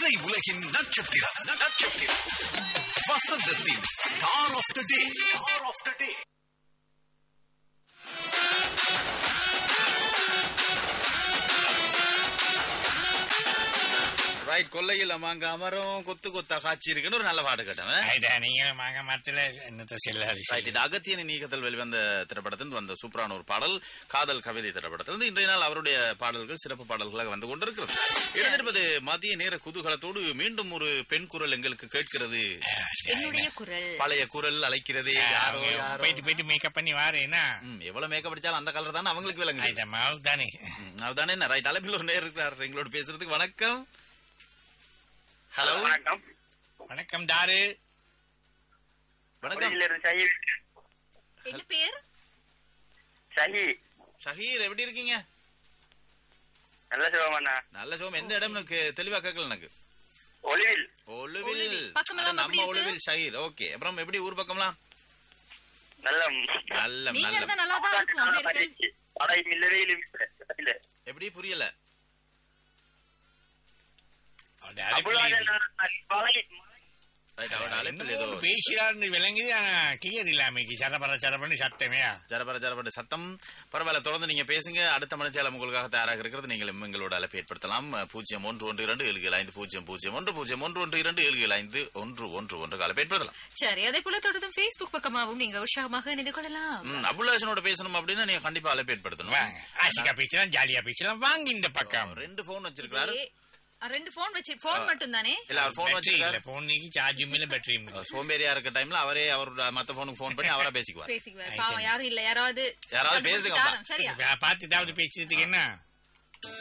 திரை உலகின் நட்சத்திரம் நட்சத்திரம் வசந்தத்தின் star of the day star of the day right கொல்லையில் அமாங்க அமரம் கொத்து கொத்தா காட்சி இருக்குன்னு ஒரு நல்ல பாட்டு கேட்டவன் ஐயா நீங்க மாங்க மரத்துல என்னத்த செல்லாது ரைட் இது அகத்தியன் நீக்கத்தில் வெளிவந்த திரைப்படத்தில் வந்த சூப்பரான ஒரு பாடல் காதல் கவிதை திரைப்படத்திலிருந்து இன்றைய நாள் அவருடைய பாடல்கள் சிறப்பு பாடல்களாக வந்து கொண்டிருக்கிறது எழுந்திருப்பது மதிய நேர குதூகலத்தோடு மீண்டும் ஒரு பெண் குரல் எங்களுக்கு கேட்கிறது என்னுடைய குரல் பழைய குரல் அழைக்கிறதே யாரோ யாரோ போயிட்டு போயிட்டு மேக்கப் பண்ணி வாரேனா ம், எவ்வளவு மேக்கப் அடிச்சாலும் அந்த கலர் தானே அவங்களுக்கு விளங்குது ஐயா மாவு தானே ம், அதுதானே என்ன ரைட் அழைப்பில் ஒரு நேர் இருக்கிறார் எங்களோட பேசுறதுக்கு வணக்கம் ஹலோ வணக்கம் வணக்கம் தாரு வணக்கம் இருந்து சஹி என்ன பேர் சஹி ஷஹீர் எப்படி இருக்கீங்க நல்ல சிவமண்ணா நல்ல சோம் எந்த இடம் எனக்கு தெளிவா கேட்கல எனக்கு ஒளிவில் ஒலுவில் ஒலுவில். பக்கமெல்லாம் அட, நம்ம எப்படி இருக்கு? ஒலுவில் ஷஹீர் ஓகே அப்புறம் எப்படி ஊர் பக்கம்லாம் நல்ல நல்ல நீங்க நல்ல இருந்தா நல்லா தான் இருக்கும் அப்படி இருக்கு படை மில்லரையில் இல்ல எப்படி புரியல அவருடைய அழைப்பில் பழை ரைட் அவரோட அழைப்பில் ஏதோ என்னமோ பேசியாருன்னு விளங்குது ஆனா கிளியர் இல்லாமைக்கு சரபர சரபரன்னு சத்தமையா ஜரபர ஜரபர சத்தம் பரவாயில்ல தொடர்ந்து நீங்க பேசுங்க அடுத்த மணித்தியாலம் உங்களுக்காக தயாராக இருக்கிறது நீங்கள் எங்களோட அழைப்பு ஏற்படுத்தலாம் பூஜ்ஜியம் ஒன்று ஒன்று இரண்டு ஏழு ஏழு ஐந்து பூஜ்ஜியம் பூஜ்ஜியம் ஒன்று பூஜ்ஜியம் ஒன்று ஒன்று இரண்டு ஏழு ஏழு ஐந்து ஒன்று ஒன்று ஒன்று அழைப்பு ஏற்படுத்தலாம் சரி அதே போல தொடர்ந்தும் Facebook பக்கமாகவும் நீங்க உற்சாகமாக இணைந்து கொள்ளலாம் ம், அபுல்லாசனோட பேசணும் அப்படின்னா நீங்க கண்டிப்பா அழைப்பு ஏற்படுத்தணும் வாங்க ஆசிகா பேசலாம் ஜாலியா பேசலாம் வாங்க இந்த பக்கம் ரெண்டு போன் வச்சிருக்காரு ஏ, அ, ரெண்டு போன் வச்சு போன் மட்டும் தானே இல்ல அவர் போன் பேட்டரி இல்ல வச்சிருக்காரு போனுக்கு சார்ஜும் இல்ல பேட்டரியும் இல்ல சோம்பேறியா இருக்க டைம்ல அவரே அவரோட மத்த போனுக்கு போன் பண்ணி அவரா பேசிக்குவார் பேசிக்குவார் பாவம் யாரும் இல்ல யாராவது யாராவது பேசுங்க. தாரம், சரியா பார்த்து ஏதாவது பேசுறதுக்கு என்ன